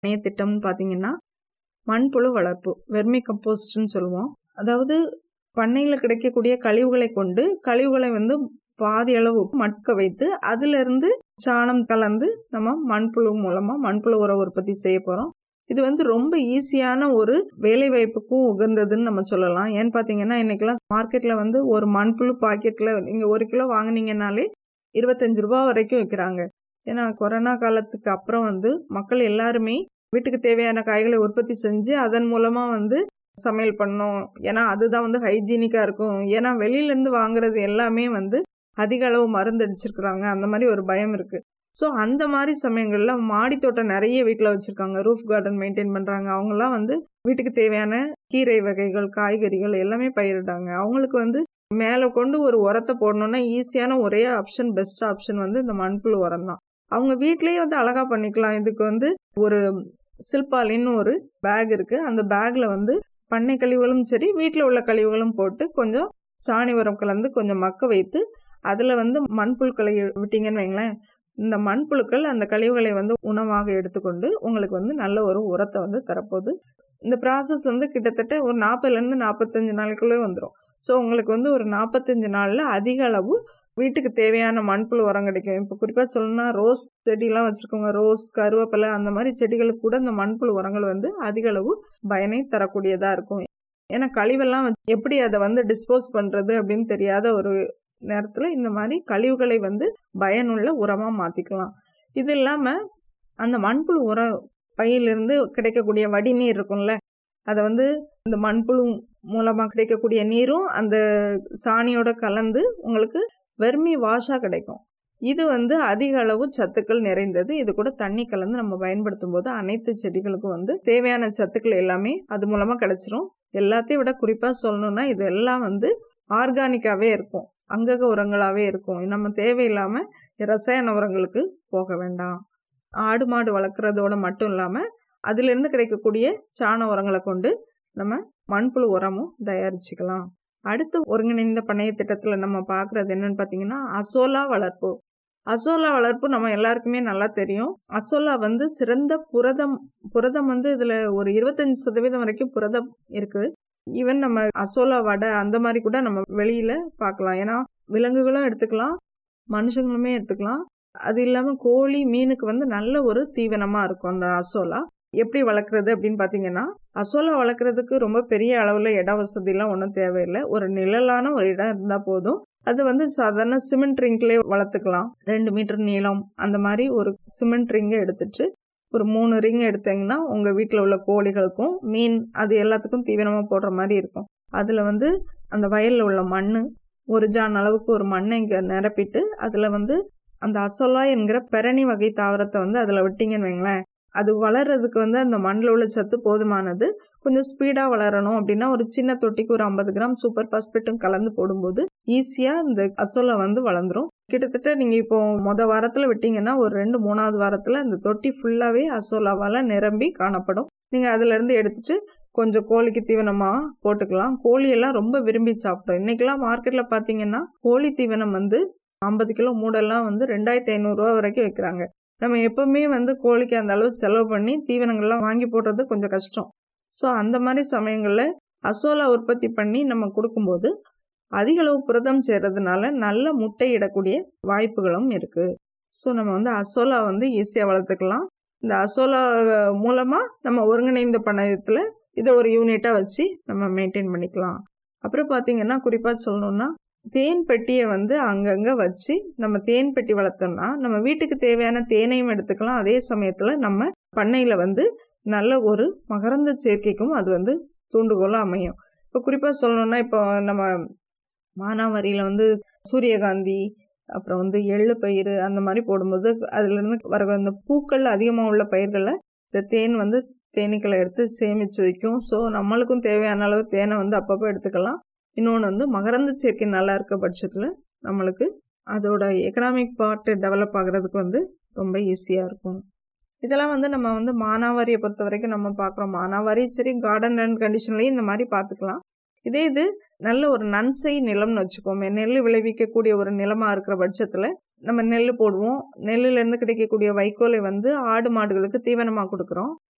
பண்ணைய திட்டம்னு பார்த்தீங்கன்னா மண்புழு வளர்ப்பு வெர்மி கம்போஸ்ட்னு சொல்லுவோம் அதாவது பண்ணையில் கிடைக்கக்கூடிய கழிவுகளை கொண்டு கழிவுகளை வந்து பாதி அளவு மட்க வைத்து அதிலிருந்து சாணம் கலந்து நம்ம மண்புழு மூலமாக மண்புழு உர உற்பத்தி செய்ய போகிறோம் இது வந்து ரொம்ப ஈஸியான ஒரு வேலை வாய்ப்புக்கும் உகந்ததுன்னு நம்ம சொல்லலாம் ஏன்னு பார்த்தீங்கன்னா இன்றைக்கெல்லாம் மார்க்கெட்டில் வந்து ஒரு மண்புழு பாக்கெட்டில் நீங்கள் ஒரு கிலோ வாங்கினீங்கனாலே இருபத்தஞ்சு ரூபா வரைக்கும் விற்கிறாங்க ஏன்னா கொரோனா காலத்துக்கு அப்புறம் வந்து மக்கள் எல்லாருமே வீட்டுக்கு தேவையான காய்களை உற்பத்தி செஞ்சு அதன் மூலமாக வந்து சமையல் பண்ணோம் ஏன்னா அதுதான் வந்து ஹைஜீனிக்காக இருக்கும் ஏன்னா வெளியிலேருந்து வாங்குறது எல்லாமே வந்து அதிக அளவு மருந்து அடிச்சிருக்கிறாங்க அந்த மாதிரி ஒரு பயம் இருக்குது ஸோ அந்த மாதிரி சமயங்களில் மாடி தோட்டம் நிறைய வீட்டில் வச்சுருக்காங்க ரூஃப் கார்டன் மெயின்டைன் பண்ணுறாங்க அவங்களாம் வந்து வீட்டுக்கு தேவையான கீரை வகைகள் காய்கறிகள் எல்லாமே பயிரிட்டாங்க அவங்களுக்கு வந்து மேலே கொண்டு ஒரு உரத்தை போடணுன்னா ஈஸியான ஒரே ஆப்ஷன் பெஸ்ட் ஆப்ஷன் வந்து இந்த மண்புழு உரம் தான் அவங்க வீட்லேயே வந்து அழகாக பண்ணிக்கலாம் இதுக்கு வந்து ஒரு சில்பாலின்னு ஒரு பேக் இருக்குது அந்த பேக்கில் வந்து பண்ணை கழிவுகளும் சரி வீட்டில் உள்ள கழிவுகளும் போட்டு கொஞ்சம் சாணி உரம் கலந்து கொஞ்சம் மக்க வைத்து அதில் வந்து மண்புழுக்களை விட்டீங்கன்னு வைங்களேன் இந்த மண்புழுக்கள் அந்த கழிவுகளை வந்து உணவாக எடுத்துக்கொண்டு உங்களுக்கு வந்து நல்ல ஒரு உரத்தை வந்து தரப்போகுது இந்த ப்ராசஸ் வந்து கிட்டத்தட்ட ஒரு நாற்பதுலேருந்து நாற்பத்தஞ்சு நாளைக்குள்ளே வந்துடும் ஸோ உங்களுக்கு வந்து ஒரு நாற்பத்தஞ்சு நாளில் அதிக அளவு வீட்டுக்கு தேவையான மண்புழு உரம் கிடைக்கும் இப்போ குறிப்பாக சொல்லணும்னா ரோஸ் செடியெலாம் வச்சுருக்கோங்க ரோஸ் கருவேப்பிலை அந்த மாதிரி செடிகளுக்கு கூட இந்த மண்புழு உரங்கள் வந்து அதிக அளவு பயனை தரக்கூடியதாக இருக்கும் ஏன்னா கழிவெல்லாம் எப்படி அதை வந்து டிஸ்போஸ் பண்ணுறது அப்படின்னு தெரியாத ஒரு நேரத்தில் இந்த மாதிரி கழிவுகளை வந்து பயனுள்ள உரமாக மாற்றிக்கலாம் இது இல்லாமல் அந்த மண்புழு உர பையிலிருந்து கிடைக்கக்கூடிய வடிநீர் இருக்கும்ல அதை வந்து இந்த மண்புழு மூலமாக கிடைக்கக்கூடிய நீரும் அந்த சாணியோட கலந்து உங்களுக்கு வெர்மி வாஷாக கிடைக்கும் இது வந்து அதிக அளவு சத்துக்கள் நிறைந்தது இது கூட தண்ணி கலந்து நம்ம பயன்படுத்தும் போது அனைத்து செடிகளுக்கும் வந்து தேவையான சத்துக்கள் எல்லாமே அது மூலமாக கிடைச்சிரும் எல்லாத்தையும் விட குறிப்பாக சொல்லணும்னா இது எல்லாம் வந்து ஆர்கானிக்காகவே இருக்கும் அங்கக உரங்களாகவே இருக்கும் நம்ம தேவையில்லாமல் ரசாயன உரங்களுக்கு போக வேண்டாம் ஆடு மாடு வளர்க்குறதோட மட்டும் இல்லாமல் அதிலிருந்து கிடைக்கக்கூடிய சாண உரங்களை கொண்டு நம்ம மண்புழு உரமும் தயாரிச்சுக்கலாம் அடுத்து ஒருங்கிணைந்த பண்ணைய திட்டத்தில் நம்ம பார்க்குறது என்னன்னு பார்த்தீங்கன்னா அசோலா வளர்ப்பு அசோலா வளர்ப்பு நம்ம எல்லாருக்குமே நல்லா தெரியும் அசோலா வந்து சிறந்த புரதம் புரதம் வந்து இதில் ஒரு இருபத்தஞ்சி சதவீதம் வரைக்கும் புரதம் இருக்குது ஈவன் நம்ம அசோலா வடை அந்த மாதிரி கூட நம்ம வெளியில் பார்க்கலாம் ஏன்னா விலங்குகளும் எடுத்துக்கலாம் மனுஷங்களுமே எடுத்துக்கலாம் அது இல்லாமல் கோழி மீனுக்கு வந்து நல்ல ஒரு தீவனமாக இருக்கும் அந்த அசோலா எப்படி வளர்க்குறது அப்படின்னு பார்த்தீங்கன்னா அசோலா வளர்க்குறதுக்கு ரொம்ப பெரிய அளவில் இட வசதிலாம் ஒன்றும் தேவையில்லை ஒரு நிழலான ஒரு இடம் இருந்தால் போதும் அது வந்து சாதாரண சிமெண்ட் ரிங்க்லேயே வளர்த்துக்கலாம் ரெண்டு மீட்டர் நீளம் அந்த மாதிரி ஒரு சிமெண்ட் ரிங்கை எடுத்துட்டு ஒரு மூணு ரிங் எடுத்தீங்கன்னா உங்கள் வீட்டில் உள்ள கோழிகளுக்கும் மீன் அது எல்லாத்துக்கும் தீவனமாக போடுற மாதிரி இருக்கும் அதில் வந்து அந்த வயலில் உள்ள மண் ஒரு ஜான் அளவுக்கு ஒரு மண்ணை இங்கே நிரப்பிட்டு அதில் வந்து அந்த அசோலா என்கிற பெரணி வகை தாவரத்தை வந்து அதில் விட்டிங்கன்னு வைங்களேன் அது வளர்றதுக்கு வந்து அந்த மண்ணில் உள்ள சத்து போதுமானது கொஞ்சம் ஸ்பீடாக வளரணும் அப்படின்னா ஒரு சின்ன தொட்டிக்கு ஒரு ஐம்பது கிராம் சூப்பர் பாஸ்பேட்டும் கலந்து போடும்போது ஈஸியாக இந்த அசோலா வந்து வளர்ந்துரும் கிட்டத்தட்ட நீங்கள் இப்போ மொதல் வாரத்தில் விட்டிங்கன்னா ஒரு ரெண்டு மூணாவது வாரத்தில் அந்த தொட்டி ஃபுல்லாகவே அசோலாவால் நிரம்பி காணப்படும் நீங்கள் அதிலேருந்து எடுத்துட்டு கொஞ்சம் கோழிக்கு தீவனமாக போட்டுக்கலாம் கோழியெல்லாம் ரொம்ப விரும்பி சாப்பிடும் இன்றைக்கெல்லாம் மார்க்கெட்டில் பார்த்தீங்கன்னா கோழி தீவனம் வந்து ஐம்பது கிலோ மூடெல்லாம் வந்து ரெண்டாயிரத்தி ஐநூறுரூவா வரைக்கும் விற்கிறாங்க நம்ம எப்பவுமே வந்து கோழிக்கு அந்த அளவுக்கு செலவு பண்ணி தீவனங்கள்லாம் வாங்கி போடுறது கொஞ்சம் கஷ்டம் ஸோ அந்த மாதிரி சமயங்களில் அசோலா உற்பத்தி பண்ணி நம்ம கொடுக்கும்போது அதிக அளவு புரதம் சேர்றதுனால நல்ல முட்டை இடக்கூடிய வாய்ப்புகளும் இருக்குது ஸோ நம்ம வந்து அசோலா வந்து ஈஸியாக வளர்த்துக்கலாம் இந்த அசோலா மூலமாக நம்ம ஒருங்கிணைந்த பண்ணத்தில் இதை ஒரு யூனிட்டாக வச்சு நம்ம மெயின்டைன் பண்ணிக்கலாம் அப்புறம் பார்த்தீங்கன்னா குறிப்பாக சொல்லணுன்னா தேன் பெட்டியை வந்து அங்கங்கே வச்சு நம்ம தேன் பெட்டி வளர்த்தோம்னா நம்ம வீட்டுக்கு தேவையான தேனையும் எடுத்துக்கலாம் அதே சமயத்தில் நம்ம பண்ணையில் வந்து நல்ல ஒரு மகரந்த சேர்க்கைக்கும் அது வந்து தூண்டுகோலாக அமையும் இப்போ குறிப்பாக சொல்லணுன்னா இப்போ நம்ம மானாவாரியில் வந்து சூரியகாந்தி அப்புறம் வந்து எள்ளு பயிர் அந்த மாதிரி போடும்போது அதுலேருந்து வர அந்த பூக்கள் அதிகமாக உள்ள பயிர்களில் இந்த தேன் வந்து தேனீக்களை எடுத்து சேமித்து வைக்கும் ஸோ நம்மளுக்கும் தேவையான அளவு தேனை வந்து அப்பப்போ எடுத்துக்கலாம் இன்னொன்று வந்து மகரந்த சேர்க்கை நல்லா இருக்க பட்சத்தில் நம்மளுக்கு அதோட எக்கனாமிக் பார்ட்டு டெவலப் ஆகிறதுக்கு வந்து ரொம்ப ஈஸியாக இருக்கும் இதெல்லாம் வந்து நம்ம வந்து மானாவாரியை பொறுத்த வரைக்கும் நம்ம பார்க்குறோம் மானாவாரி சரி கார்டன் அண்ட் கண்டிஷன்லேயும் இந்த மாதிரி பார்த்துக்கலாம் இதே இது நல்ல ஒரு நன்சை நிலம்னு வச்சுக்கோமே நெல் விளைவிக்கக்கூடிய ஒரு நிலமாக இருக்கிற பட்சத்தில் நம்ம நெல் போடுவோம் நெல்லுலேருந்து கிடைக்கக்கூடிய வைக்கோலை வந்து ஆடு மாடுகளுக்கு தீவனமாக கொடுக்குறோம்